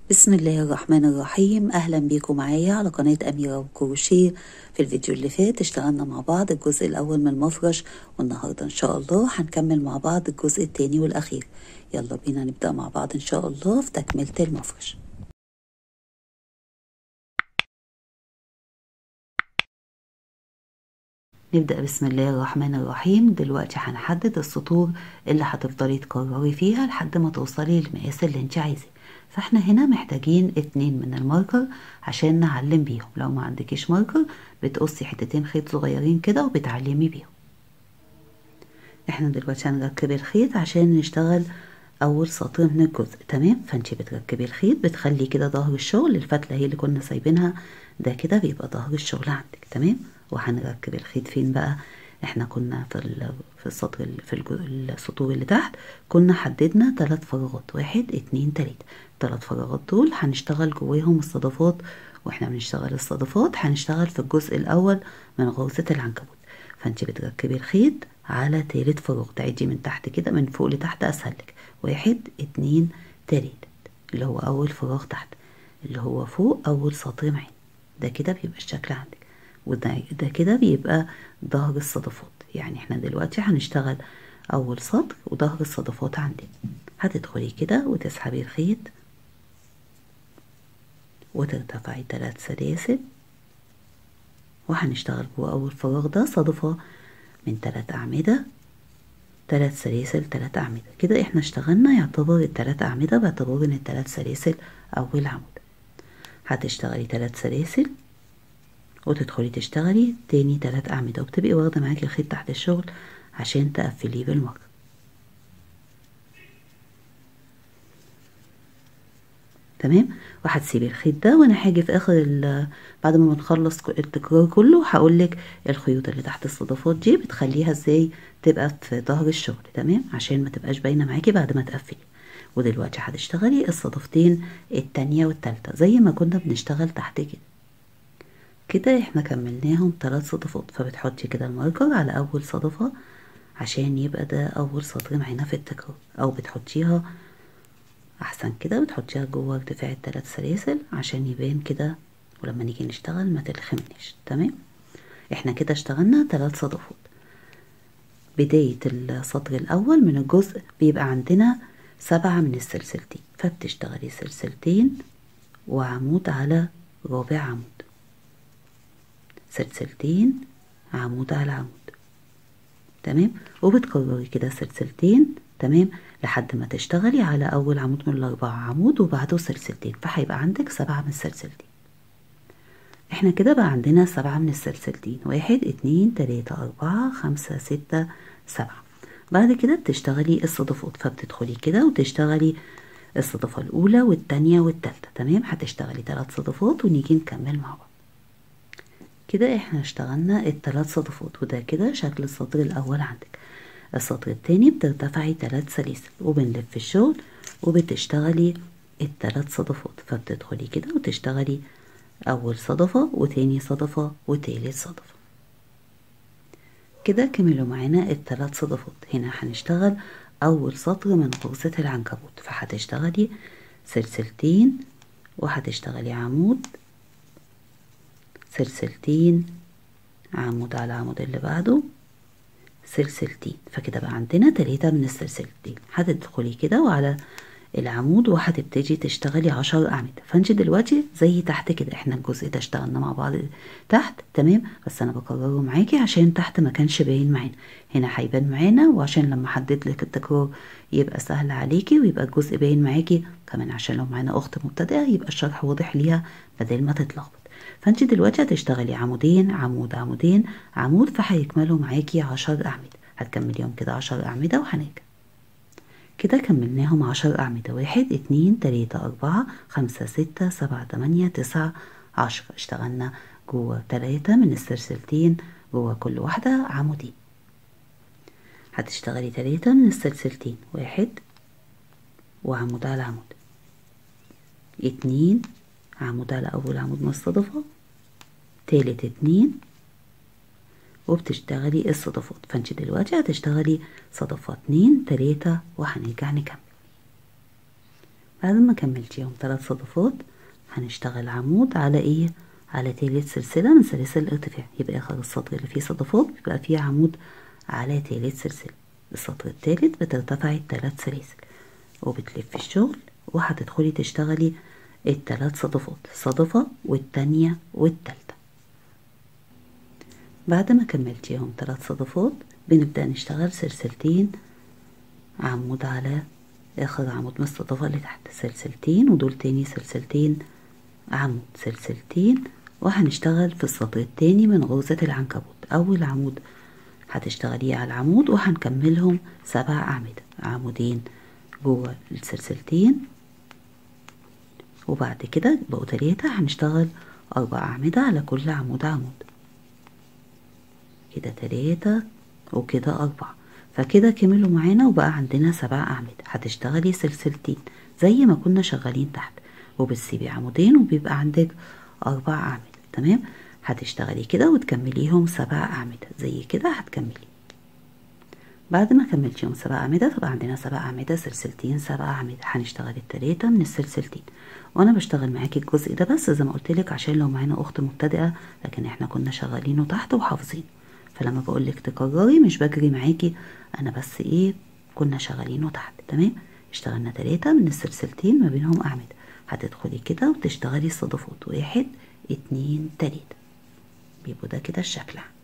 بسم الله الرحمن الرحيم أهلا بيكم معايا على قناة أميرة وكروشيه في الفيديو اللي فات اشتغلنا مع بعض الجزء الأول من المفرش والنهاردة إن شاء الله هنكمل مع بعض الجزء التاني والأخير يلا بينا نبدأ مع بعض إن شاء الله في تكملة المفرش نبدأ بسم الله الرحمن الرحيم دلوقتي هنحدد السطور اللي هتفضلي تكرري فيها لحد ما توصلي للمقاس اللي انت عايزاه فاحنا هنا محتاجين اتنين من الماركر عشان نعلم بيهم لو ما عندكيش ماركر بتقصي حتتين خيط صغيرين كده وبتعلمي بيهم احنا دلوقتي هنركب الخيط عشان نشتغل اول سطر من الجزء تمام فانت بتركبي الخيط بتخلي كده ظهر الشغل الفتله هي اللي كنا سايبينها ده كده بيبقى ظهر الشغل عندك تمام وهنركب الخيط فين بقى احنا كنا في في السطر في السطور اللي تحت كنا حددنا ثلاث فراغات واحد اتنين تلاتة الثلاث فراغات دول هنشتغل جواهم الصدفات واحنا بنشتغل الصدفات هنشتغل في الجزء الاول من غرزة العنكبوت فانت بتركبي الخيط على تالت فراغ تعدي من تحت كده من فوق لتحت اسهلك واحد اتنين تلاتة اللي هو اول فراغ تحت اللي هو فوق اول سطر معين ده كده بيبقى الشكل عندك وده ده كده بيبقى ظهر الصدفات يعني احنا دلوقتي هنشتغل اول سطر وظهر الصدفات عندنا هتدخلي كده وتسحبي الخيط وترتفعي ثلاث سلاسل وهنشتغل جوه اول فراغ ده صدفة من ثلاث اعمدة ثلاث سلاسل ثلاث اعمدة كده احنا اشتغلنا يعتبر الثلاث اعمدة باعتبار ان الثلاث سلاسل اول عمود هتشتغلي ثلاث سلاسل وتدخلي تشتغلي تاني تلات أعمدة وبتبقي واخدة معاكي الخيط تحت الشغل عشان تقفليه بالمرة تمام وهتسيبي الخيط ده وانا هاجي في اخر بعد ما بنخلص التكرار كله هقولك الخيوط اللي تحت الصدفات دي بتخليها ازاي تبقى في ظهر الشغل تمام عشان ما تبقاش باينه معاكي بعد ما تقفلي ودلوقتي هتشتغلي الصدفتين التانية والتالتة زي ما كنا بنشتغل تحت كده كده احنا كملناهم ثلاث صدفات فبتحطي كده الماركر على اول صدفة عشان يبقى ده اول سطر معانا في التكرار او بتحطيها احسن كده بتحطيها جوه ارتفاع الثلاث سلاسل عشان يبان كده ولما نيجي نشتغل ما تلخمناش تمام احنا كده اشتغلنا ثلاث صدفات بداية السطر الاول من الجزء بيبقى عندنا سبعة من السلسلتين فبتشتغلي سلسلتين وعمود على رابع عمود سلسلتين عمود على عمود تمام وبتكرري كده سلسلتين تمام لحد ما تشتغلي على اول عمود من الاربعة عمود وبعده سلسلتين فهيبقى عندك سبعة من السلسلتين احنا كده بقى عندنا سبعة من السلسلتين واحد اتنين تلاتة اربعة خمسة ستة سبعة بعد كده بتشتغلي الصدفات فبتدخلي كده وتشتغلي الصدفة الأولى والتانية والتالتة تمام هتشتغلي ثلاث صدفات ونيجي نكمل مع بعض كده احنا اشتغلنا الثلاث صدفات وده كده شكل السطر الاول عندك السطر التاني بترتفعي ثلاث سلاسل وبنلف الشغل وبتشتغلي الثلاث صدفات فبتدخلي كده وتشتغلي اول صدفة وتاني صدفة وتالت صدفة كده كملوا معانا الثلاث صدفات هنا هنشتغل اول سطر من غرزة العنكبوت فهتشتغلي سلسلتين وهتشتغلي عمود سلسلتين عمود على عمود اللي بعده سلسلتين فكده بقى عندنا تلاتة من السلسلتين هتدخلي كده وعلى العمود وهتبتدي تشتغلي عشر أعمدة فانت دلوقتي زي تحت كده احنا الجزء ده اشتغلنا مع بعض تحت تمام بس انا بكرره معاكي عشان تحت ما كانش باين معانا هنا هيبان معانا وعشان لما احدد لك التكرار يبقى سهل عليكي ويبقى الجزء باين معاكي كمان عشان لو معانا اخت مبتدئه يبقى الشرح واضح ليها بدل ما تتلخبط فانت دلوقتي هتشتغلي عمودين عمود عمودين عمود فهيكملوا معاكي عشر أعمدة هتكمليهم كده عشر أعمدة وهنرجع كده كملناهم عشر أعمدة واحد اتنين تلاتة أربعة خمسة ستة سبعة تمانية تسعة عشرة اشتغلنا جوه تلاتة من السلسلتين جوه كل واحدة عمودين هتشتغلي تلاتة من السلسلتين واحد وعمود على عمود اتنين عمود على أول عمود من الصدفة تالت اتنين وبتشتغلي الصدفات فانت دلوقتي هتشتغلي صدفة اتنين تلاتة وهنرجع نكمل بعد ما كملتيهم ثلاث صدفات هنشتغل عمود على ايه على تالت سلسلة من سلاسل الارتفاع يبقى اخر السطر اللي فيه صدفات بيبقى فيه عمود على تالت سلسلة السطر التالت بترتفعي التلات سلاسل وبتلفي الشغل وهتدخلي تشتغلي التلات صدفات صدفة والتانية والتالتة بعد ما كملتيهم تلات صدفات بنبدأ نشتغل سلسلتين عمود على اخر عمود من الصدفة اللي تحت سلسلتين ودول تاني سلسلتين عمود سلسلتين وهنشتغل في السطر التاني من غرزة العنكبوت أول عمود هتشتغليه على العمود وهنكملهم سبع أعمدة عمودين جوه السلسلتين وبعد كده بقوا تلاتة هنشتغل أربع أعمدة على كل عمود عمود كده تلاتة وكده أربعة فكده كملوا معانا وبقى عندنا سبع أعمدة هتشتغلي سلسلتين زي ما كنا شغالين تحت وبتسيبي عمودين وبيبقى عندك أربع أعمدة تمام هتشتغلي كده وتكمليهم سبع أعمدة زي كده هتكملي بعد ما كملتيهم سبع أعمدة طبعا عندنا سبع أعمدة سلسلتين سبع أعمدة هنشتغل التلاتة من السلسلتين وأنا بشتغل معاكي الجزء ده بس زي ما قلتلك عشان لو معانا أخت مبتدئة لكن احنا كنا شغالينه تحت وحافظين فلما بقولك تكرري مش بجري معاكي أنا بس إيه كنا شغالينه تحت تمام اشتغلنا تلاتة من السلسلتين ما بينهم أعمدة هتدخلي كده وتشتغلي الصدفات واحد اتنين تلاتة بيبقوا ده كده الشكل عندي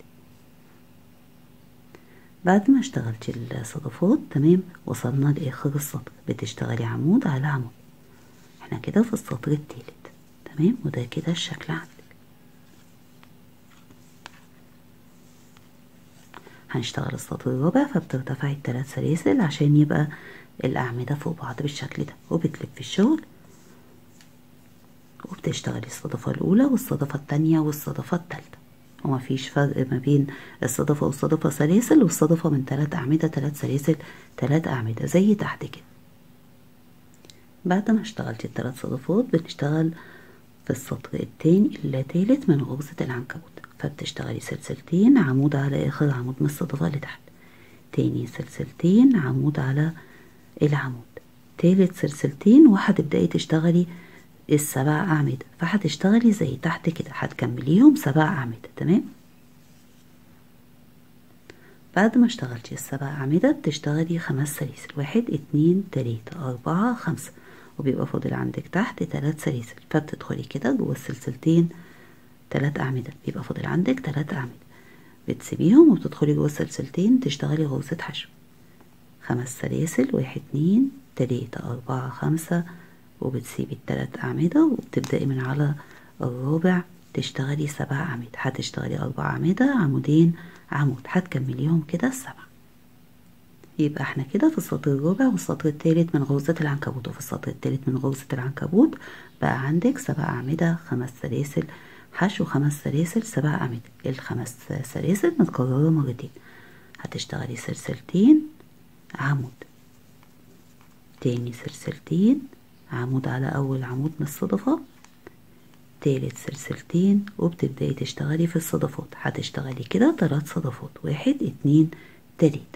بعد ما اشتغلتي الصدفات تمام وصلنا لاخر السطر بتشتغلي عمود على عمود احنا كده في السطر التالت تمام وده كده الشكل عندك هنشتغل السطر الرابع فبترتفعي التلات سلاسل عشان يبقى الأعمدة فوق بعض بالشكل ده وبتلفي الشغل وبتشتغلي الصدفة الأولى والصدفة التانية والصدفة التالتة ومفيش فرق ما بين الصدفة والصدفة سلاسل والصدفة من تلات أعمدة تلات سلاسل تلات أعمدة زي تحت كده بعد ما اشتغلتي التلات صدفات بنشتغل في السطر التاني إلا تالت من غرزة العنكبوت فبتشتغلي سلسلتين عمود على آخر عمود من الصدفة اللي تحت تاني سلسلتين عمود على العمود تالت سلسلتين وهتبدأي تشتغلي السبع أعمدة فهتشتغلي زي تحت كده هتكمليهم سبع أعمدة تمام بعد ما اشتغلتي السبع أعمدة بتشتغلي خمس سلاسل واحد اتنين تلاتة أربعة خمسة وبيبقى فاضل عندك تحت تلات سلاسل فبتدخلي كده جوه السلسلتين تلات أعمدة بيبقى فاضل عندك تلات أعمدة بتسيبيهم وبتدخلي جوه السلسلتين تشتغلي غرزة حشو خمس سلاسل واحد اتنين تلاتة أربعة خمسة وبتسيبي التلات أعمدة وبتبدأي من على الرابع تشتغلي سبع أعمدة هتشتغلي أربع أعمدة عمودين عمود هتكمليهم كده السبع يبقى احنا كده في السطر الرابع والسطر التالت من غرزة العنكبوت وفي السطر التالت من غرزة العنكبوت بقى عندك سبع أعمدة خمس سلاسل حشو خمس سلاسل سبع أعمدة الخمس سلاسل متكررة مرتين هتشتغلي سلسلتين عمود تاني سلسلتين عمود على أول عمود من الصدفة تالت سلسلتين وبتبدأي تشتغلي في الصدفات هتشتغلي كده تلات صدفات واحد اتنين تلاتة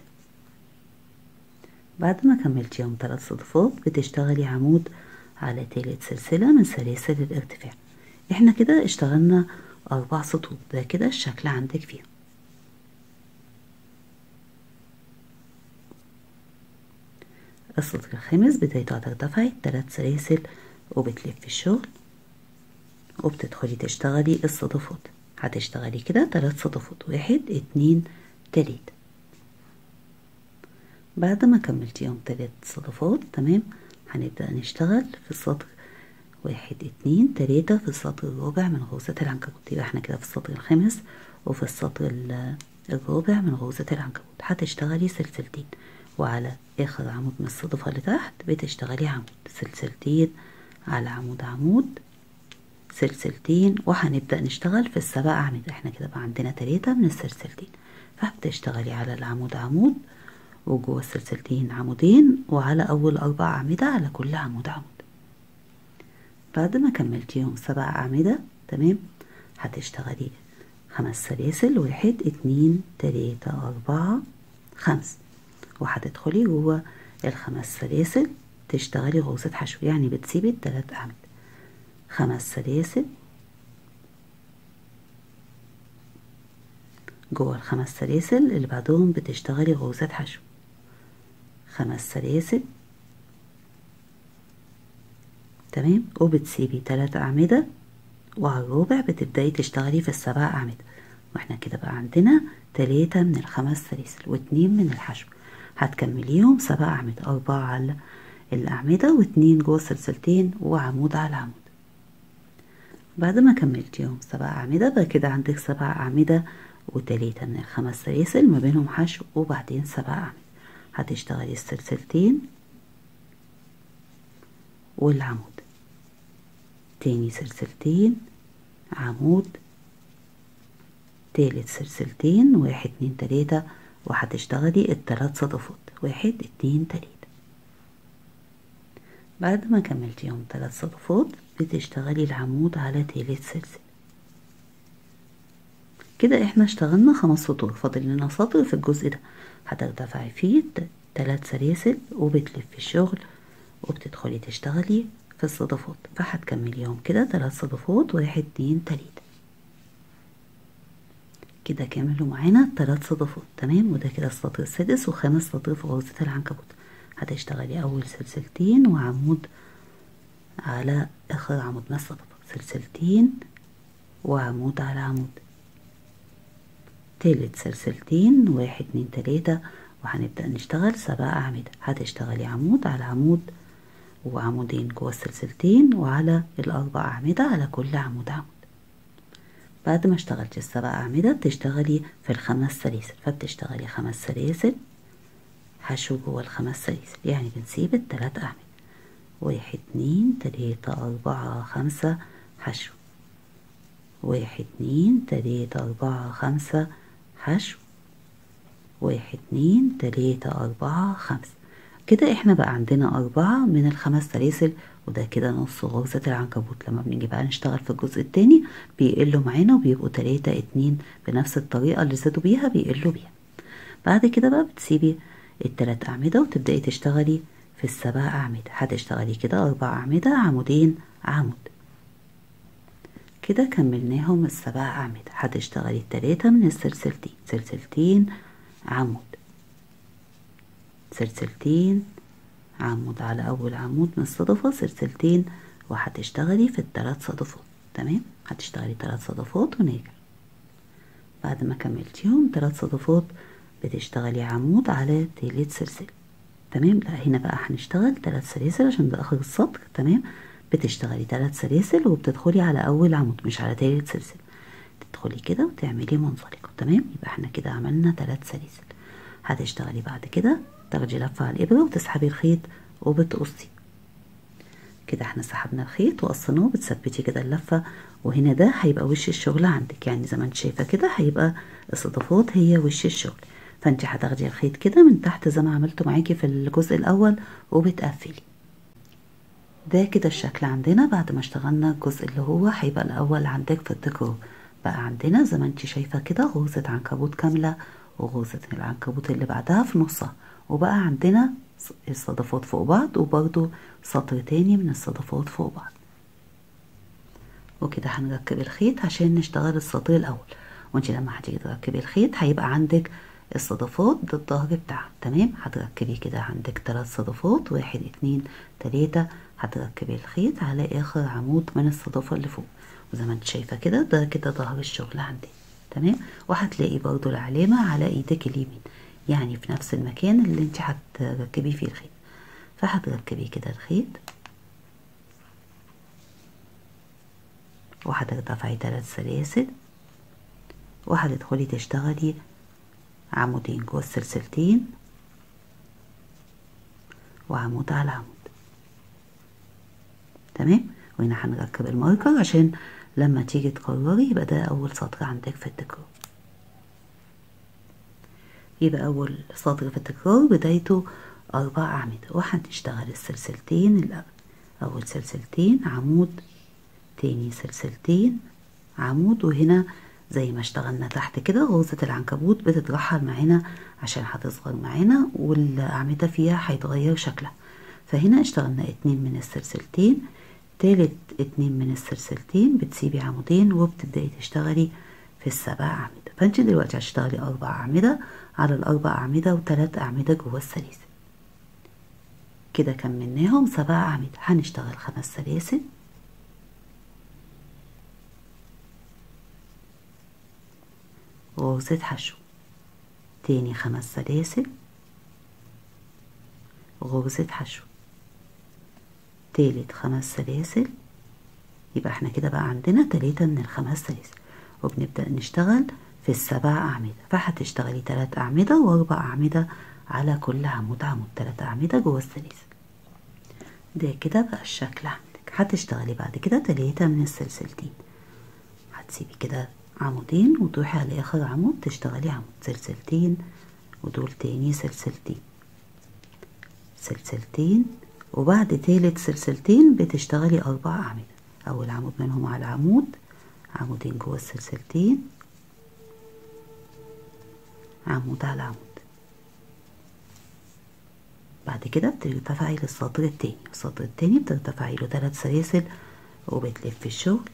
بعد ما كملتيهم تلات صدفات بتشتغلي عمود على تالت سلسلة من سلاسل الارتفاع احنا كده اشتغلنا أربع سطور ده كده الشكل عندك فيهم السطر الخامس بدايته هترتفعي تلات سلاسل وبتلفي الشغل وبتدخلي تشتغلي الصدفات هتشتغلي كده تلات صدفات واحد اتنين تلاتة بعد ما كملتيهم تلات صدفات تمام هنبدأ نشتغل في السطر واحد اتنين تلاتة في السطر الرابع من غرزة العنكبوت يبقى احنا كده في السطر الخامس وفي السطر الرابع من غرزة العنكبوت هتشتغلي سلسلتين وعلى اخر عمود من الصدفة اللي تحت بتشتغلي عمود سلسلتين على عمود عمود سلسلتين وهنبدأ نشتغل في السبع أعمدة احنا كده بقى عندنا تلاتة من السلسلتين فبتشتغلي على العمود عمود وجوه السلسلتين عمودين وعلى أول أربع أعمدة على كل عمود عمود بعد ما كملتيهم سبع أعمدة تمام هتشتغلي خمس سلاسل واحد اتنين تلاتة أربعة خمس وهتدخلي جوه الخمس سلاسل تشتغلي غرزة حشو يعني بتسيبي التلات أعمدة خمس سلاسل جوه الخمس سلاسل اللي بعدهم بتشتغلي غرزة حشو خمس سلاسل تمام وبتسيبي تلات أعمدة وعلى الرابع بتبدأي تشتغلي في السبع أعمدة واحنا كده بقى عندنا تلاتة من الخمس سلاسل واتنين من الحشو هتكمليهم سبع أعمدة أربعة على الأعمدة واتنين جوه السلسلتين وعمود على عمود بعد ما كملتيهم سبع أعمدة بقى كده عندك سبع أعمدة وتلاتة من الخمس سلاسل ما بينهم حشو وبعدين سبع أعمدة هتشتغلي السلسلتين والعمود تاني سلسلتين عمود تالت سلسلتين واحد اتنين تلاتة وهتشتغلي التلات صدفات واحد اتنين تلاتة بعد ما كملتيهم تلات صدفات بتشتغلي العمود على تالت سلسلة كده احنا اشتغلنا خمس سطور فاضل لنا سطر في الجزء ده هترتفعي فيه تلات سلاسل وبتلفي الشغل وبتدخلي تشتغلي في الصدفات فهتكمليهم كده تلات صدفات واحد اتنين تلاتة كده كملوا معانا تلات صدفات تمام وده كده السطر السادس وخامس سطر في غرزة العنكبوت هتشتغلي أول سلسلتين وعمود على آخر عمود من الصدفة سلسلتين وعمود على عمود تالت سلسلتين واحد اتنين تلاتة وهنبدأ نشتغل سبع أعمدة هتشتغلي عمود على عمود وعمودين جوه السلسلتين وعلى الأربع أعمدة على كل عمود عمود بعد ما اشتغلتي السبع أعمدة بتشتغلي في الخمس سلاسل فبتشتغلي خمس سلاسل حشو جوه الخمس سلاسل يعني بنسيب التلات أعمدة واحد اتنين تلاتة أربعة خمسة حشو واحد اتنين تلاتة أربعة خمسة حشو واحد اتنين تلاتة أربعة خمسة كده احنا بقى عندنا أربعة من الخمس سلاسل وده كده نص غرزة العنكبوت لما بنيجي بقى نشتغل في الجزء التاني بيقلوا معانا وبيبقوا تلاتة اتنين بنفس الطريقة اللي زادوا بيها بيقلوا بيها بعد كده بقى بتسيبي التلات أعمدة وتبدأي تشتغلي في السبع أعمدة هتشتغلي كده أربع أعمدة عمودين عمود كده كملناهم السبع أعمدة هتشتغلي التلاتة من السلسلتين سلسلتين عمود سلسلتين عمود على أول عمود من الصدفة سلسلتين وهتشتغلي في التلات صدفات تمام هتشتغلي تلات صدفات ونرجع بعد ما كملتيهم تلات صدفات بتشتغلي عمود على تالت سلسلة تمام لا هنا بقى هنشتغل تلات سلاسل عشان ده آخر السطر تمام بتشتغلي تلات سلاسل وبتدخلي على أول عمود مش على تالت سلسلة تدخلي كده وتعملي منزلقة تمام يبقى احنا كده عملنا تلات سلاسل هتشتغلي بعد كده تاخدي لفة على الإبرة وتسحبي الخيط وبتقصي كده احنا سحبنا الخيط وقصيناه بتثبتي كده اللفة وهنا ده هيبقى وش الشغل عندك يعني زي ما انت شايفة كده هيبقى الصدفات هي وش الشغل فانت هتاخدي الخيط كده من تحت زي ما عملته معاكي في الجزء الأول وبتقفلي ده كده الشكل عندنا بعد ما اشتغلنا الجزء اللي هو هيبقى الأول عندك في الديكور بقى عندنا زي ما انت شايفة كده غرزة عنكبوت كاملة وغرزة العنكبوت اللي بعدها في نصها وبقى عندنا الصدفات فوق بعض وبرضو سطر تاني من الصدفات فوق بعض وكده هنركب الخيط عشان نشتغل السطر الأول وانت لما هتيجي تركبي الخيط هيبقى عندك الصدفات ده الظهر بتاعها تمام هتركبي كده عندك تلات صدفات واحد اتنين تلاتة هتركبي الخيط على آخر عمود من الصدفة اللي فوق وزي ما انت شايفة كده ده كده ظهر الشغل عندي تمام وهتلاقي برضو العلامة على ايدك اليمين يعني في نفس المكان اللي انت هتركبي فيه الخيط فهتركبي كده الخيط وهترتفعي تلات سلاسل وهتدخلي تشتغلي عمودين جوه السلسلتين وعمود على عمود تمام وهنا هنركب الماركر عشان لما تيجي تكرري يبقى ده اول سطر عندك في التكرار يبقى اول سطر في التكرار بدايته اربع اعمدة وهنشتغل السلسلتين الأول اول سلسلتين عمود تاني سلسلتين عمود وهنا زي ما اشتغلنا تحت كده غرزة العنكبوت بتترحل معانا عشان هتصغر معانا والأعمدة فيها هيتغير شكلها فهنا اشتغلنا اتنين من السلسلتين تالت اتنين من السلسلتين بتسيبي عمودين وبتبدأي تشتغلي في السبع أعمدة فانت دلوقتي هتشتغلي أربع أعمدة على الأربع أعمدة وتلات أعمدة جوه السلاسل كده كملناهم سبع أعمدة هنشتغل خمس سلاسل غرزة حشو تاني خمس سلاسل غرزة حشو تالت خمس سلاسل يبقى احنا كده بقى عندنا تلاتة من الخمس سلاسل وبنبدأ نشتغل في السبع أعمدة فهتشتغلي تلات أعمدة وأربع أعمدة على كل عمود عمود تلات أعمدة جوه السلاسل ده كده بقى الشكل عندك هتشتغلي بعد كده تلاتة من السلسلتين هتسيبي كده عمودين وتروحي على آخر عمود تشتغلي عمود سلسلتين ودول تاني سلسلتين سلسلتين وبعد تالت سلسلتين بتشتغلي أربع أعمدة أول عمود منهم على العمود عمودين جوه السلسلتين عمود على عمود بعد كده بترتفعي للسطر التاني السطر التاني بترتفعي له تلات سلاسل وبتلفي الشغل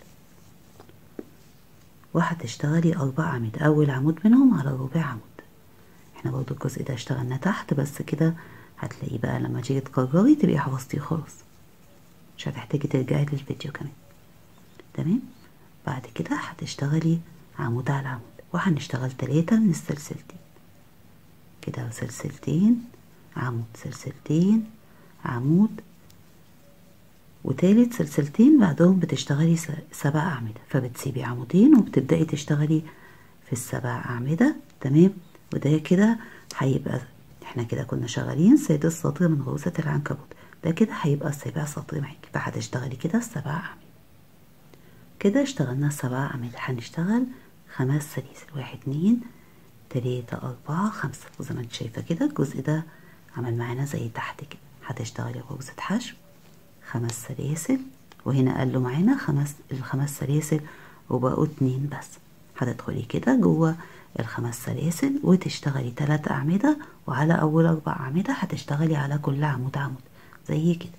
وهتشتغلي أربع عمود أول عمود منهم على ربع عمود احنا برضو الجزء ده اشتغلنا تحت بس كده هتلاقيه بقى لما تيجي تكرري تبقي حفظتيه خلاص مش هتحتاجي ترجعي للفيديو كمان تمام بعد كده هتشتغلي عمود على عمود وهنشتغل تلاتة من السلسلتين كده سلسلتين عمود سلسلتين عمود وتالت سلسلتين بعدهم بتشتغلي سبع أعمدة فبتسيبي عمودين وبتبدأي تشتغلي في السبع أعمدة تمام وده كده هيبقى احنا كده كنا شغالين سادس سطر من غرزة العنكبوت ده كده هيبقى سابع سطر معاكي فهتشتغلي كده السبع أعمدة كده اشتغلنا سبع أعمدة هنشتغل خمس سلاسل واحد اتنين تلاتة أربعة خمسة وزي ما انت شايفة كده الجزء ده عمل معانا زي تحت كده هتشتغلي غرزة حشو خمس سلاسل وهنا قال له معانا خمس الخمس سلاسل وبقوا اتنين بس هتدخلي كده جوه الخمس سلاسل وتشتغلي تلات أعمدة وعلى أول أربع أعمدة هتشتغلي على كل عمود عمود زي كده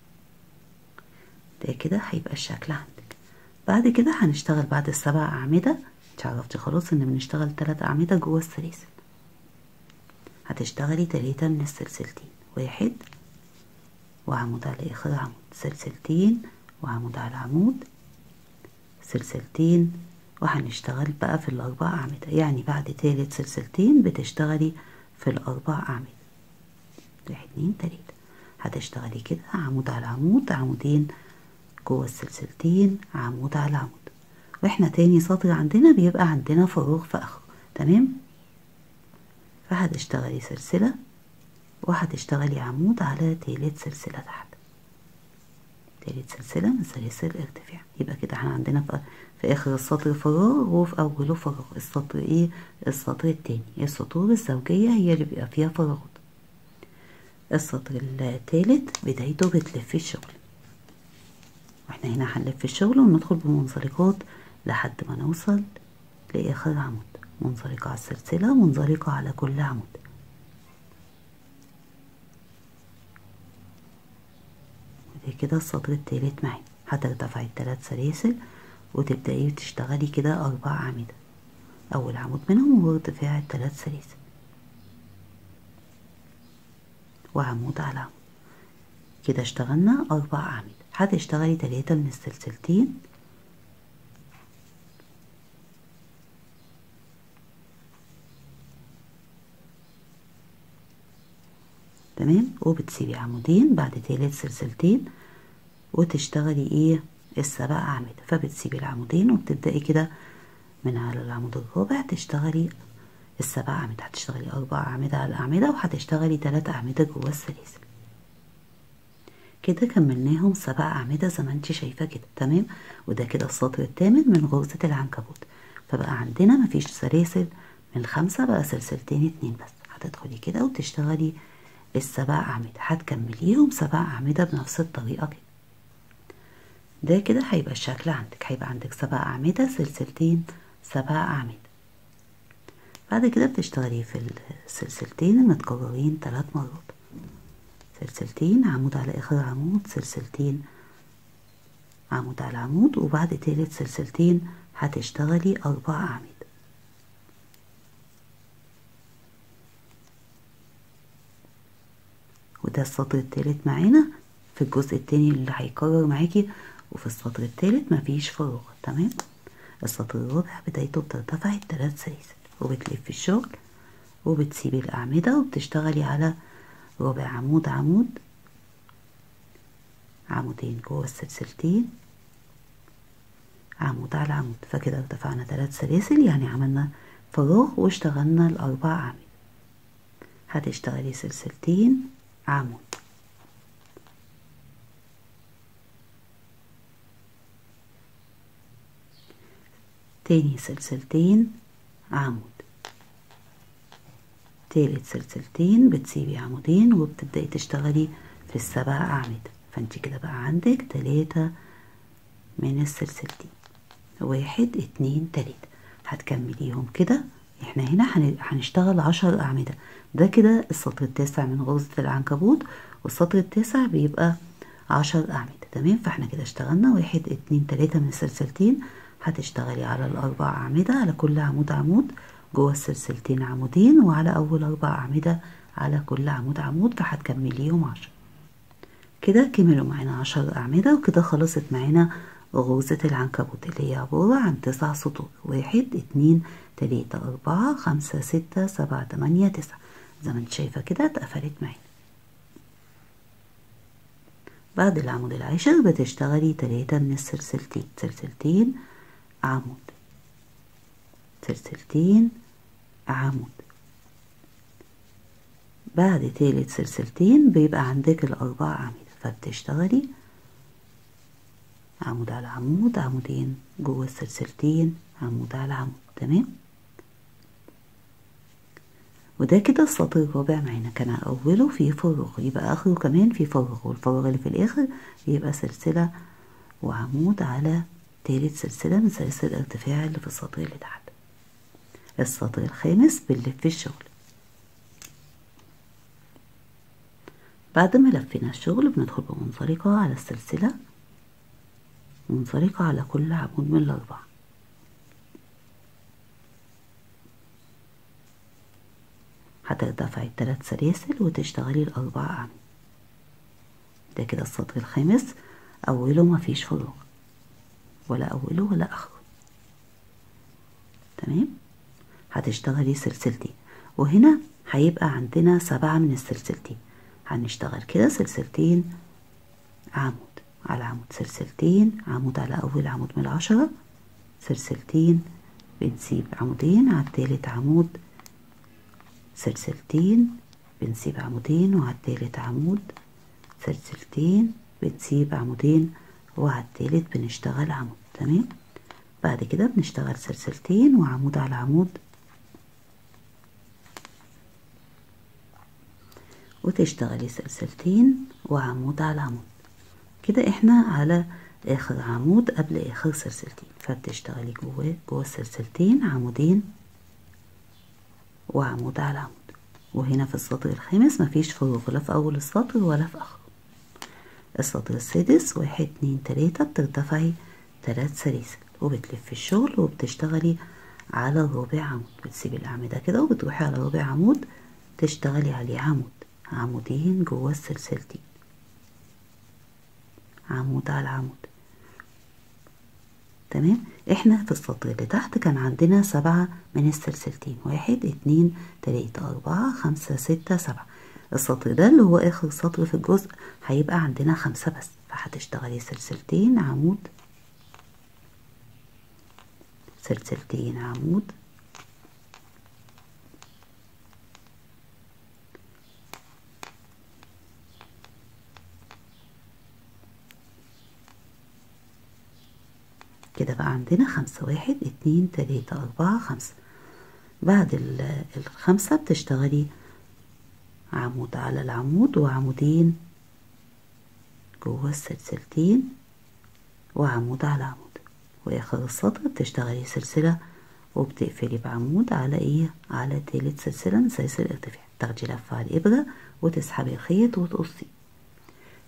ده كده هيبقى الشكل عندك بعد كده هنشتغل بعد السبع أعمدة انت عرفتي خلاص ان بنشتغل تلات أعمدة جوه السلاسل هتشتغلي تلاتة من السلسلتين واحد وعمود على آخر عمود سلسلتين وعمود على عمود سلسلتين وهنشتغل بقى في الأربع أعمدة يعني بعد تالت سلسلتين بتشتغلي في الأربع أعمدة واحد اتنين تلاتة هتشتغلي كده عمود على عمود عمودين جوه السلسلتين عمود على عمود واحنا تاني سطر عندنا بيبقى عندنا فراغ في آخره تمام فهتشتغلي سلسلة وهتشتغلي عمود على تالت سلسلة تحت تالت سلسلة من سلاسل الارتفاع يبقى كده احنا عندنا في, في اخر السطر فراغ وفي اوله فراغ السطر ايه السطر التاني السطور الزوجية هي اللي بيبقى فيها فراغات السطر التالت بدايته بتلف الشغل واحنا هنا هنلف الشغل وندخل بمنزلقات لحد ما نوصل لاخر عمود منزلقة على السلسلة منزلقة على كل عمود وده كده السطر التالت معي هترتفعي التلات سلاسل وتبدأي تشتغلي كده أربع أعمدة أول عمود منهم هو ارتفاع التلات سلاسل وعمود على عمود كده اشتغلنا أربع أعمدة هتشتغلي تلاتة من السلسلتين تمام وبتسيبي عمودين بعد تالت سلسلتين وتشتغلي ايه السبع اعمدة فبتسيبي العمودين وبتبدأي كده من على العمود الرابع تشتغلي السبع اعمدة هتشتغلي اربع اعمدة على الاعمدة وهتشتغلي تلات اعمدة جوه السلاسل كده كملناهم سبع اعمدة زي ما انت شايفة كده تمام وده كده السطر الثامن من غرزة العنكبوت فبقى عندنا مفيش سلاسل من خمسة بقى سلسلتين اتنين بس هتدخلي كده وتشتغلي السبع أعمدة هتكمليهم سبع أعمدة بنفس الطريقة كده ده كده هيبقى الشكل عندك هيبقى عندك سبع أعمدة سلسلتين سبع أعمدة بعد كده بتشتغلي في السلسلتين المتكررين ثلاث مرات سلسلتين عمود على اخر عمود سلسلتين عمود على عمود وبعد تالت سلسلتين هتشتغلي اربع اعمدة وده السطر التالت معانا في الجزء التاني اللي هيكرر معاكي وفي السطر التالت مفيش فراغ تمام السطر الرابع بدايته بترتفعي التلات سلاسل وبتلفي الشغل وبتسيبي الأعمدة وبتشتغلي على ربع عمود عمود عمودين جوه السلسلتين عمود على عمود فكده ارتفعنا تلات سلاسل يعني عملنا فراغ واشتغلنا الأربع أعمدة هتشتغلي سلسلتين عمود تاني سلسلتين عمود تالت سلسلتين بتسيبي عمودين وبتبدأي تشتغلي في السبع أعمدة فانت كده بقى عندك تلاتة من السلسلتين واحد اتنين تلاتة هتكمليهم كده احنا هنا هنشتغل عشر أعمدة ده كده السطر التاسع من غرزة العنكبوت والسطر التاسع بيبقى عشر أعمدة تمام فاحنا كده اشتغلنا واحد اتنين تلاتة من السلسلتين هتشتغلي على الأربع أعمدة على كل عمود عمود جوه السلسلتين عمودين وعلى أول أربع أعمدة على كل عمود عمود فهتكمليهم عشر كده كملوا معانا عشر أعمدة وكده خلصت معانا غرزة العنكبوت اللي هي عبارة عن تسع سطور واحد اتنين تلاتة أربعة خمسة ستة سبعة تمانية تسعة زي ما انت شايفة كده اتقفلت معانا بعد العمود العاشر بتشتغلي تلاتة من السلسلتين سلسلتين عمود سلسلتين عمود بعد تالت سلسلتين بيبقى عندك الأربع أعمدة فبتشتغلي عمود على عمود عمودين جوه السلسلتين عمود على عمود تمام وده كده السطر الرابع معانا كان أوله فيه فراغ يبقى آخره كمان فيه فراغ والفراغ اللي في الآخر يبقى سلسلة وعمود على تالت سلسلة من سلاسل الارتفاع اللي في السطر اللي تحت السطر الخامس بنلف الشغل بعد ما لفينا الشغل بندخل بمنزلقة على السلسلة منزلقة على كل عمود من الأربعة هترتفعي التلات سلاسل وتشتغلي الأربع أعمدة ده كده السطر الخامس أوله مفيش فراغ ولا أوله ولا آخره تمام هتشتغلي سلسلتين وهنا هيبقى عندنا سبعة من السلسلتين هنشتغل كده سلسلتين عمود على عمود سلسلتين عمود على أول عمود من العشرة سلسلتين بنسيب عمودين على التالت عمود سلسلتين بنسيب عمودين وعلى التالت عمود سلسلتين بنسيب عمودين وعلى التالت بنشتغل عمود تمام بعد كده بنشتغل سلسلتين وعمود على عمود وتشتغلي سلسلتين وعمود على عمود كده احنا على اخر عمود قبل اخر سلسلتين فبتشتغلي جواه جوه السلسلتين عمودين وعمود على عمود وهنا في السطر الخامس مفيش فراغ لا في اول السطر ولا في اخره السطر السادس واحد اتنين تلاتة بترتفعي تلات سلاسل وبتلفي الشغل وبتشتغلي على ربع عمود بتسيبي الأعمدة كده وبتروحي على ربع عمود تشتغلي عليه عمود عمودين جوه السلسلتين عمود على عمود تمام احنا في السطر اللي تحت كان عندنا سبعة من السلسلتين واحد اتنين تلاتة اربعة خمسة ستة سبعة السطر ده اللي هو اخر سطر في الجزء هيبقى عندنا خمسة بس فهتشتغلي سلسلتين عمود سلسلتين عمود كده بقى عندنا خمسة واحد اتنين تلاتة أربعة خمسة بعد الخمسة بتشتغلي عمود على العمود وعمودين جوه السلسلتين وعمود على عمود واخر السطر بتشتغلي سلسلة وبتقفلي بعمود على ايه على تالت سلسلة من سلاسل الارتفاع تاخدي لفة على الابرة وتسحبي الخيط وتقصيه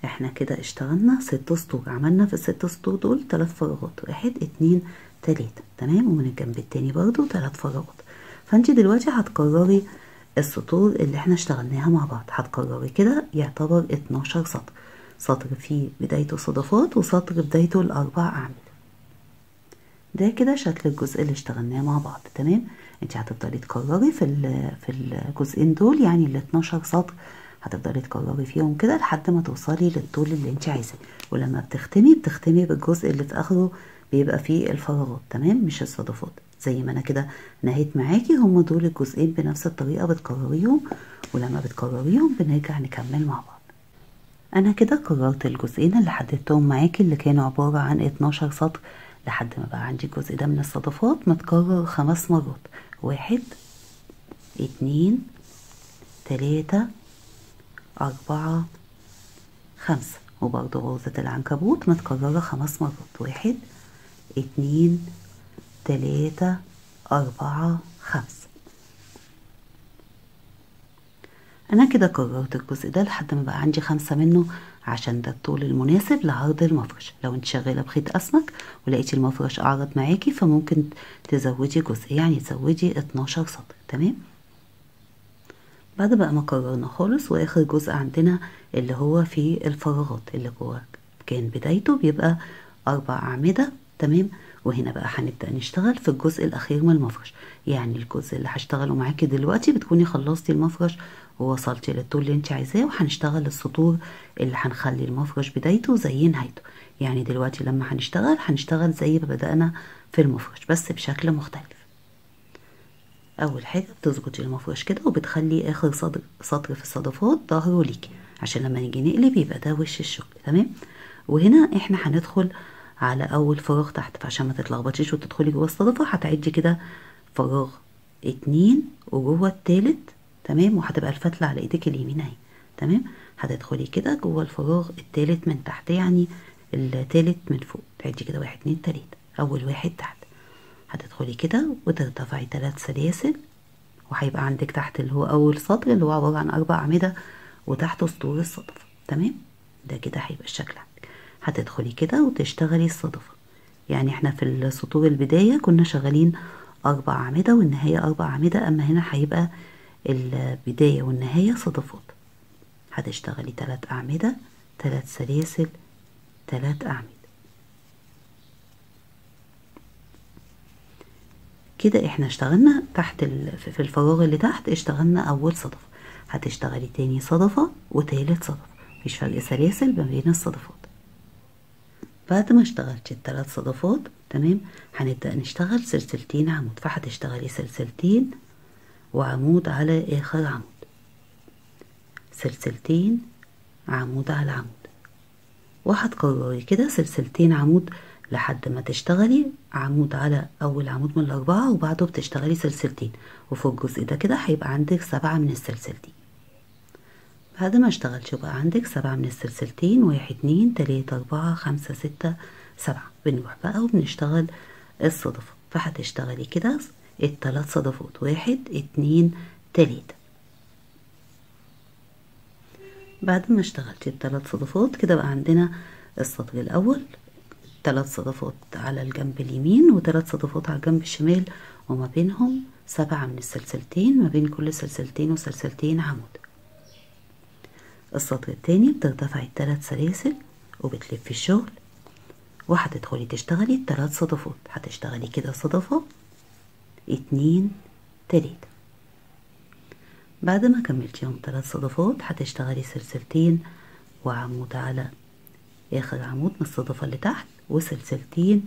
احنا كده اشتغلنا ست سطور عملنا في الست سطور دول تلات فراغات واحد اتنين تلاتة تمام ومن الجنب التاني برضو تلات فراغات فانت دلوقتي هتكرري السطور اللي احنا اشتغلناها مع بعض هتكرري كده يعتبر اتناشر سطر سطر فيه بدايته صدفات وسطر بدايته الاربع اعمدة ده كده شكل الجزء اللي اشتغلناه مع بعض تمام انت هتفضلي تكرري في في الجزئين دول يعني ال 12 سطر هتفضلي تكرري فيهم كده لحد ما توصلي للطول اللي انت عايزاه ولما بتختمي بتختمي بالجزء اللي في اخره بيبقى فيه الفراغات تمام مش الصدفات زي ما انا كده نهيت معاكي هم دول الجزئين بنفس الطريقه بتكرريهم ولما بتكرريهم بنرجع نكمل مع بعض انا كده كررت الجزئين اللي حددتهم معاكي اللي كانوا عباره عن 12 سطر لحد ما بقى عندي الجزء ده من الصدفات متكرر خمس مرات واحد اتنين تلاتة أربعة خمسة وبرضه غرزة العنكبوت متكررة خمس مرات واحد اتنين تلاتة أربعة خمسة أنا كده كررت الجزء ده لحد ما بقى عندي خمسة منه عشان ده الطول المناسب لعرض المفرش لو انت شغالة بخيط أسمك ولقيتي المفرش أعرض معاكي فممكن تزودي جزء يعني تزودي اتناشر سطر تمام بعد بقى ما كررنا خالص واخر جزء عندنا اللي هو في الفراغات اللي جوه كان بدايته بيبقى اربع اعمدة تمام وهنا بقى هنبدأ نشتغل في الجزء الاخير من المفرش يعني الجزء اللي هشتغله معاكي دلوقتي بتكوني خلصتي المفرش ووصلتي للطول اللي انت عايزاه وهنشتغل السطور اللي هنخلي المفرش بدايته زي نهايته يعني دلوقتي لما هنشتغل هنشتغل زي ما بدأنا في المفرش بس بشكل مختلف اول حاجه بتظبطي المفرش كده وبتخلي اخر صدر سطر في الصدفات ظهره ليكي عشان لما نيجي نقلب يبقى ده وش الشغل تمام وهنا احنا هندخل على اول فراغ تحت فعشان ما تتلخبطيش وتدخلي جوه الصدفه هتعدي كده فراغ اتنين وجوه التالت تمام وهتبقى الفتله على ايديك اليمين اهي تمام هتدخلي كده جوه الفراغ التالت من تحت يعني التالت من فوق تعدي كده واحد اتنين تلاته اول واحد تحت هتدخلي كده وترتفعي ثلاث سلاسل وهيبقى عندك تحت اللي هو اول سطر اللي هو عباره عن اربع اعمده وتحته سطور الصدفه تمام ده كده هيبقى الشكل عندك هتدخلي كده وتشتغلي الصدفه يعني احنا في السطور البدايه كنا شغالين اربع اعمده والنهايه اربع اعمده اما هنا هيبقى البدايه والنهايه صدفات هتشتغلي ثلاث اعمده ثلاث سلاسل ثلاث اعمده كده احنا اشتغلنا تحت في الفراغ اللي تحت اشتغلنا اول صدفة هتشتغلي تاني صدفة وتالت صدفة مفيش فرق سلاسل ما بين الصدفات بعد ما اشتغلت الثلاث صدفات تمام هنبدأ نشتغل سلسلتين عمود فهتشتغلي سلسلتين وعمود على اخر عمود سلسلتين عمود على عمود وهتكرري كده سلسلتين عمود لحد ما تشتغلي عمود على اول عمود من الاربعة وبعده بتشتغلي سلسلتين وفوق الجزء ده كده هيبقى عندك سبعة من السلسلتين بعد ما اشتغلت يبقى عندك سبعة من السلسلتين واحد اتنين تلاتة اربعة خمسة ستة سبعة بنروح بقى وبنشتغل الصدفة فهتشتغلي كده التلات صدفات واحد اتنين تلاتة بعد ما اشتغلت التلات صدفات كده بقى عندنا السطر الاول ثلاث صدفات على الجنب اليمين وثلاث صدفات على الجنب الشمال وما بينهم سبعة من السلسلتين ما بين كل سلسلتين وسلسلتين عمود السطر التاني بترتفعي الثلاث سلاسل وبتلفي الشغل وهتدخلي تشتغلي الثلاث صدفات هتشتغلي كده صدفة اتنين تلاتة بعد ما كملتيهم ثلاث صدفات هتشتغلي سلسلتين وعمود على اخر عمود من الصدفة اللي تحت وسلسلتين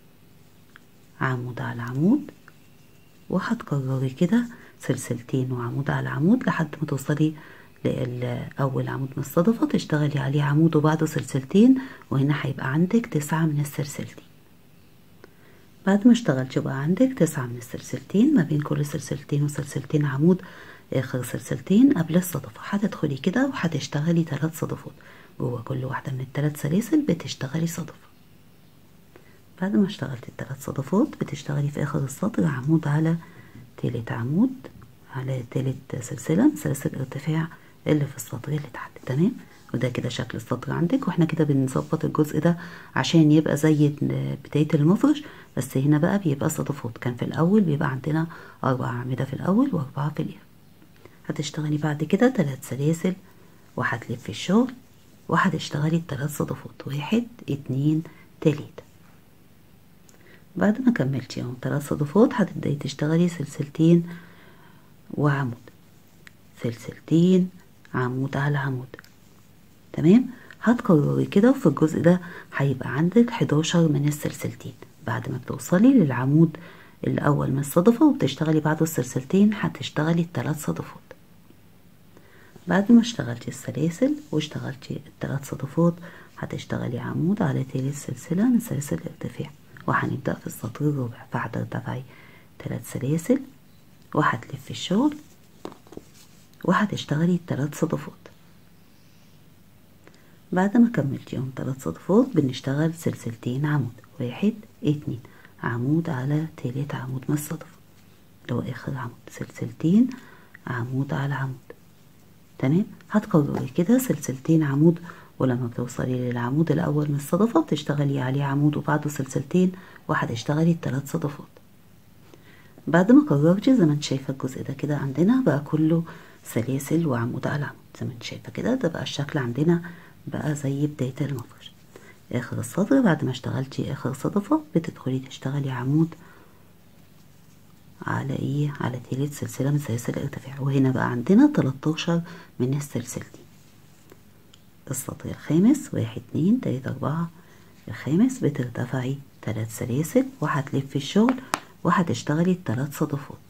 عمود على عمود وهتكرري كده سلسلتين وعمود على عمود لحد ما توصلي لأول عمود من الصدفة تشتغلي عليه عمود وبعده سلسلتين وهنا هيبقى عندك تسعة من السلسلتين بعد ما اشتغلت يبقى عندك تسعة من السلسلتين ما بين كل سلسلتين وسلسلتين عمود اخر سلسلتين قبل الصدفة هتدخلي كده وهتشتغلي ثلاث صدفات جوه كل واحدة من الثلاث سلاسل بتشتغلي صدفة بعد ما اشتغلت الثلاث صدفات بتشتغلي في اخر السطر عمود على تالت عمود على تالت سلسلة من سلاسل الارتفاع اللي في السطر اللي تحت تمام وده كده شكل السطر عندك واحنا كده بنظبط الجزء ده عشان يبقى زي بداية المفرش بس هنا بقى بيبقى صدفات كان في الأول بيبقى عندنا أربع أعمدة في الأول وأربعة في الآخر هتشتغلي بعد كده تلات سلاسل وهتلفي الشغل وهتشتغلي التلات صدفات واحد اتنين تلاتة بعد ما كملتي اهو تلات صدفات هتبدأي تشتغلي سلسلتين وعمود سلسلتين عمود على عمود تمام هتكرري كده وفي الجزء ده هيبقى عندك 11 من السلسلتين بعد ما بتوصلي للعمود الاول من الصدفة وبتشتغلي بعده السلسلتين هتشتغلي الثلاث صدفات بعد ما اشتغلتي السلاسل واشتغلتي الثلاث صدفات هتشتغلي عمود على تالت سلسلة من سلاسل الارتفاع وهنبدأ في السطر الرابع فهترتفعي ثلاث سلاسل وهتلفي الشغل وهتشتغلي الثلاث صدفات بعد ما كملتيهم ثلاث صدفات بنشتغل سلسلتين عمود واحد اتنين عمود على تالت عمود من الصدفة اللي هو اخر عمود سلسلتين عمود على عمود تمام هتكرري كده سلسلتين عمود ولما بتوصلي للعمود الاول من الصدفة بتشتغلي عليه عمود وبعده سلسلتين وهتشتغلي الثلاث صدفات بعد ما كررتي زي ما انت شايفة الجزء ده كده عندنا بقى كله سلاسل وعمود على عمود زي ما انت شايفة كده ده بقى الشكل عندنا بقى زي بداية المفرش اخر السطر بعد ما اشتغلتي اخر صدفة بتدخلي تشتغلي عمود على ايه على تالت سلسلة من سلاسل الارتفاع وهنا بقى عندنا 13 من السلسلة دي السطر الخامس واحد اتنين تلاتة اربعة الخامس بترتفعي تلات سلاسل وهتلفي الشغل وهتشتغلي التلات صدفات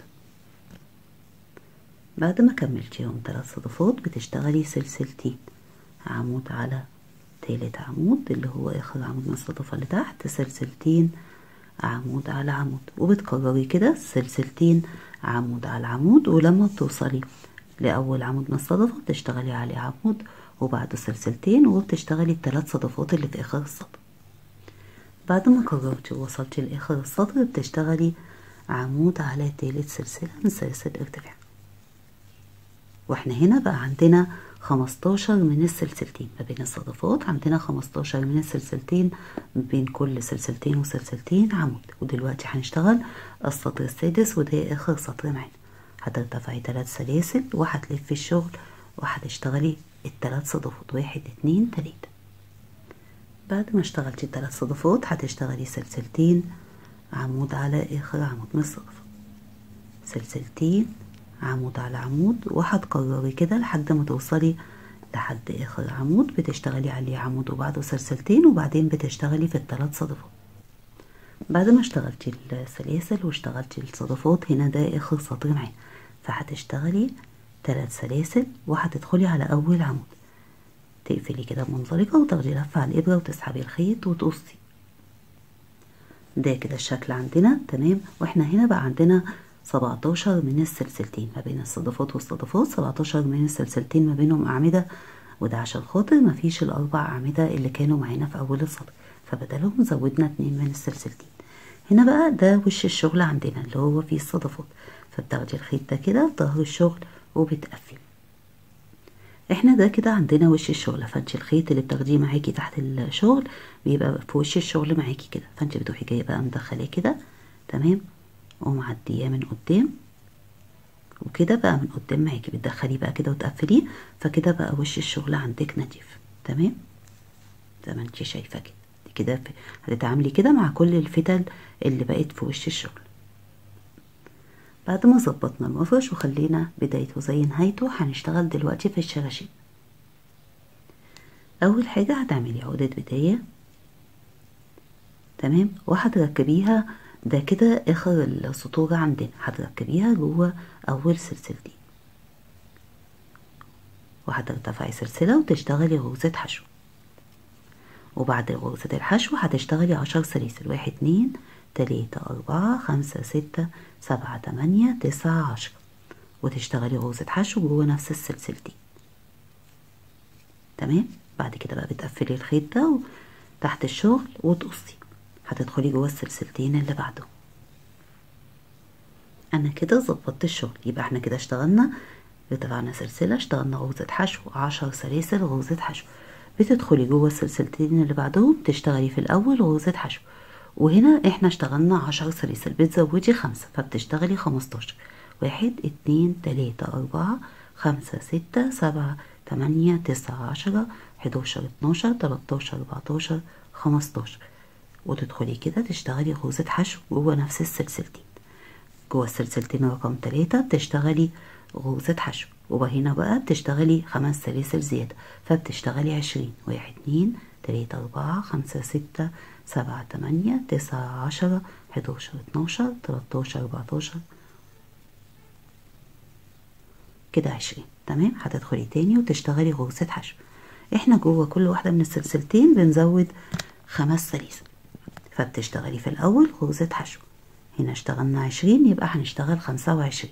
بعد ما كملتيهم تلات صدفات بتشتغلي سلسلتين عمود على تالت عمود اللي هو اخر عمود من الصدفة اللي تحت سلسلتين عمود على عمود وبتكرري كده سلسلتين عمود على عمود ولما بتوصلي لأول عمود من الصدفة بتشتغلي عليه عمود وبعده سلسلتين وبتشتغلي التلات صدفات اللي في آخر السطر بعد ما كررتي ووصلتي لآخر السطر بتشتغلي عمود على تالت سلسلة من سلاسل الارتفاع واحنا هنا بقى عندنا خمستاشر من السلسلتين ما بين الصدفات عندنا خمستاشر من السلسلتين ما بين كل سلسلتين وسلسلتين عمود ودلوقتي هنشتغل السطر السادس وده اخر سطر معانا هترتفعي تلات سلاسل وهتلفي الشغل وهتشتغلي التلات صدفات واحد اتنين تلاتة بعد ما اشتغلتي التلات صدفات هتشتغلي سلسلتين عمود على اخر عمود من الصدفة سلسلتين عمود على عمود وهتكرري كده لحد ما توصلي لحد اخر عمود بتشتغلي عليه عمود وبعده سلسلتين وبعدين بتشتغلي في الثلاث صدفات بعد ما اشتغلتي السلاسل واشتغلتي الصدفات هنا ده اخر سطر معانا فهتشتغلي ثلاث سلاسل وهتدخلي على اول عمود تقفلي كده بمنزلقة وتاخدي لفة على الابرة وتسحبي الخيط وتقصي ده كده الشكل عندنا تمام واحنا هنا بقى عندنا 17 من السلسلتين ما بين الصدفات والصدفات 17 من السلسلتين ما بينهم أعمدة وده عشان خاطر ما فيش الأربع أعمدة اللي كانوا معانا في أول السطر فبدلهم زودنا اتنين من السلسلتين هنا بقى ده وش الشغل عندنا اللي هو فيه الصدفات فبتاخدي الخيط ده كده في ظهر الشغل وبتقفلي احنا ده كده عندنا وش الشغل فانت الخيط اللي بتاخديه معاكي تحت الشغل بيبقى في وش الشغل معاكي كده فانت بتروحي جايه بقى مدخلاه كده تمام ومعدياه من قدام وكده بقى من قدام معاكي بتدخليه بقى كده وتقفليه فكده بقى وش الشغل عندك نضيف تمام زي ما انت شايفه كده كده هتتعاملي كده مع كل الفتل اللي بقت في وش الشغل بعد ما ظبطنا المفرش وخلينا بدايته زي نهايته هنشتغل دلوقتي في الشراشيب اول حاجه هتعملي عقده بدايه تمام وهتركبيها ده كده اخر السطورة عندنا هتركبيها جوه اول سلسلتين وهترتفعي سلسلة وتشتغلي غرزة حشو وبعد غرزة الحشو هتشتغلي عشر سلاسل واحد اتنين تلاتة أربعة خمسة ستة سبعة تمانية تسعة عشرة وتشتغلي غرزة حشو جوه نفس السلسلتين تمام بعد كده بقى بتقفلي الخيط ده تحت الشغل وتقصي هتدخلي جوه السلسلتين اللي بعده انا كده ظبطت الشغل يبقى احنا كده اشتغلنا ارتفعنا سلسلة اشتغلنا غرزة حشو عشر سلاسل غرزة حشو بتدخلي جوه السلسلتين اللي بعدهم تشتغلي في الأول غرزة حشو وهنا احنا اشتغلنا عشر سلاسل بتزودي خمسة فبتشتغلي خمستاشر واحد اتنين تلاتة أربعة خمسة ستة سبعة تمانية تسعة عشرة حداشر اتناشر تلاتاشر أربعتاشر خمستاشر وتدخلي كده تشتغلي غرزة حشو جوه نفس السلسلتين جوه السلسلتين رقم تلاتة بتشتغلي غرزة حشو وهنا بقى بتشتغلي خمس سلاسل زيادة فبتشتغلي عشرين واحد اتنين تلاتة أربعة خمسة ستة سبعة تمانية تسعة عشرة حداشر اتناشر تلاتاشر أربعتاشر كده عشرين تمام هتدخلي تاني وتشتغلي غرزة حشو احنا جوه كل واحدة من السلسلتين بنزود خمس سلاسل فبتشتغلي في الأول غرزة حشو هنا اشتغلنا عشرين يبقى هنشتغل خمسة وعشرين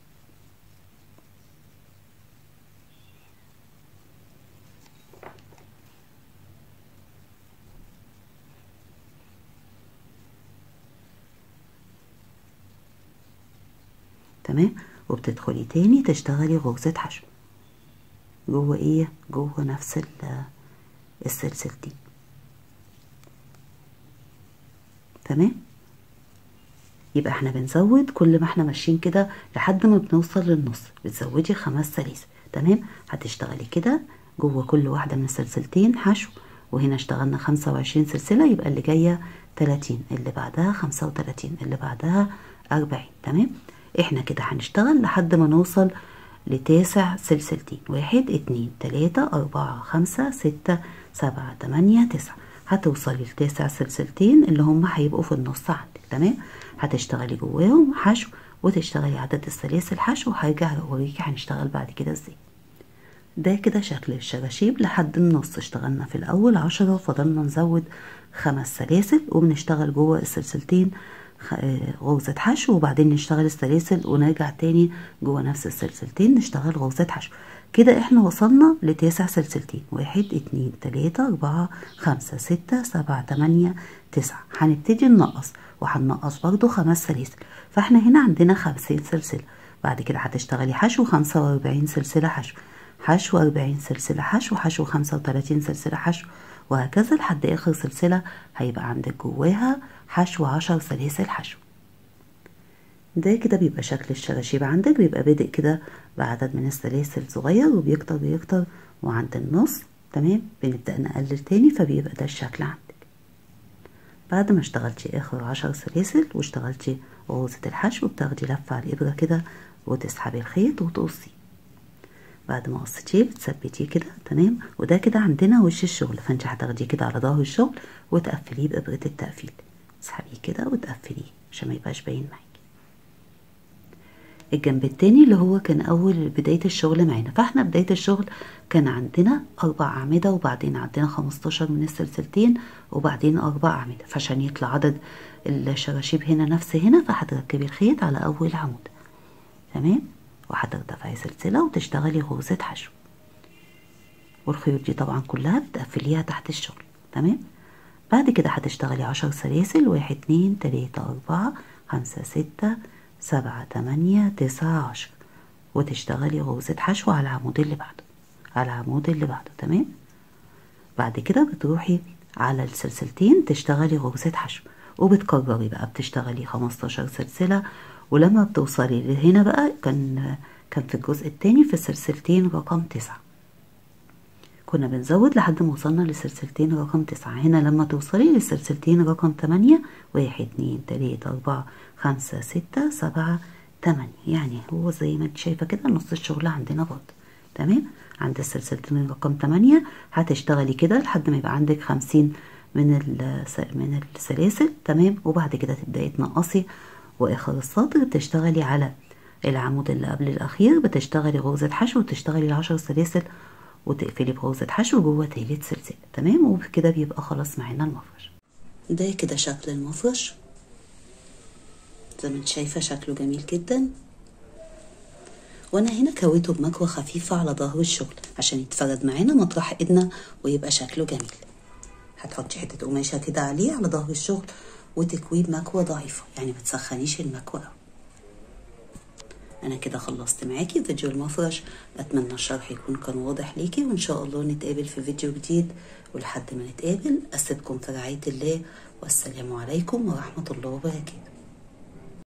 تمام وبتدخلي تاني تشتغلي غرزة حشو جوه ايه جوه نفس السلسلتين تمام يبقى احنا بنزود كل ما احنا ماشيين كده لحد ما بنوصل للنص بتزودي خمس سلاسل تمام هتشتغلي كده جوه كل واحدة من السلسلتين حشو وهنا اشتغلنا خمسة وعشرين سلسلة يبقى اللي جاية تلاتين اللي بعدها خمسة وتلاتين اللي بعدها أربعين تمام احنا كده هنشتغل لحد ما نوصل لتاسع سلسلتين واحد اتنين تلاتة أربعة خمسة ستة سبعة تمانية تسعة هتوصلي لتاسع سلسلتين اللي هم هيبقوا في النص عندك تمام هتشتغلي جواهم حشو وتشتغلي عدد السلاسل حشو وهرجع اوريكي هنشتغل بعد كده ازاي ده كده شكل الشراشيب لحد النص اشتغلنا في الاول عشرة وفضلنا نزود خمس سلاسل وبنشتغل جوه السلسلتين غرزة حشو وبعدين نشتغل السلاسل ونرجع تاني جوه نفس السلسلتين نشتغل غرزة حشو كده احنا وصلنا لتاسع سلسلتين واحد اتنين تلاتة اربعة خمسة ستة سبعة تمانية تسعة هنبتدي ننقص وهننقص برضو خمس سلاسل فاحنا هنا عندنا خمسين سلسلة بعد كده هتشتغلي حشو خمسة واربعين سلسلة حشو حشو أربعين سلسلة حشو حشو خمسة وتلاتين سلسلة حشو وهكذا لحد آخر سلسلة هيبقى عندك جواها حشو عشر سلاسل حشو ده كده بيبقى شكل الشراشيب عندك بيبقى بادئ كده بعدد من السلاسل صغير وبيكتر بيكتر وعند النص تمام بنبدأ نقلل تاني فبيبقى ده الشكل عندك بعد ما اشتغلتي اخر عشر سلاسل واشتغلتي غرزة الحشو بتاخدي لفة على الإبرة كده وتسحبي الخيط وتقصيه بعد ما قصيتيه بتثبتيه كده تمام وده كده عندنا وش الشغل فانت هتاخديه كده على ظهر الشغل وتقفليه بإبرة التقفيل تسحبيه كده وتقفليه عشان ما يبقاش باين معاكي الجنب التاني اللي هو كان اول بداية الشغل معانا فاحنا بداية الشغل كان عندنا اربع اعمدة وبعدين عندنا خمستاشر من السلسلتين وبعدين اربع اعمدة فعشان يطلع عدد الشراشيب هنا نفس هنا فهتركبي الخيط على اول عمود تمام وهترتفعي سلسلة وتشتغلي غرزة حشو والخيوط دي طبعا كلها بتقفليها تحت الشغل تمام بعد كده هتشتغلي عشر سلاسل واحد اتنين تلاتة اربعة خمسة ستة سبعة تمانية تسعة عشر وتشتغلي غرزة حشو على العمود اللي بعده على العمود اللي بعده تمام بعد كده بتروحي على السلسلتين تشتغلي غرزة حشو وبتكرري بقى بتشتغلي خمستاشر سلسلة ولما بتوصلي لهنا بقى كان كان في الجزء التاني في السلسلتين رقم تسعة كنا بنزود لحد ما وصلنا لسلسلتين رقم تسعة هنا لما توصلي للسلسلتين رقم تمانية واحد اتنين تلاتة أربعة خمسة ستة سبعة تمانية يعني هو زي ما انت شايفة كده نص الشغل عندنا برضه تمام عند السلسلتين رقم تمانية هتشتغلي كده لحد ما يبقى عندك خمسين من من السلاسل تمام وبعد كده تبدأي تنقصي واخر السطر بتشتغلي على العمود اللي قبل الاخير بتشتغلي غرزة حشو وتشتغلي العشر سلاسل وتقفلي بغرزة حشو جوه تالت سلسلة تمام وبكده بيبقى خلاص معانا المفرش ده كده شكل المفرش زي ما انت شايفة شكله جميل جدا وانا هنا كويته بمكوى خفيفة على ظهر الشغل عشان يتفرد معانا مطرح ايدنا ويبقى شكله جميل هتحطي حتة قماشة كده عليه على ظهر الشغل وتكويه بمكوى ضعيفة يعني ما تسخنيش المكوى انا كده خلصت معاكي فيديو المفرش اتمنى الشرح يكون كان واضح ليكي وان شاء الله نتقابل في فيديو جديد ولحد ما نتقابل اسيبكم في رعاية الله والسلام عليكم ورحمة الله وبركاته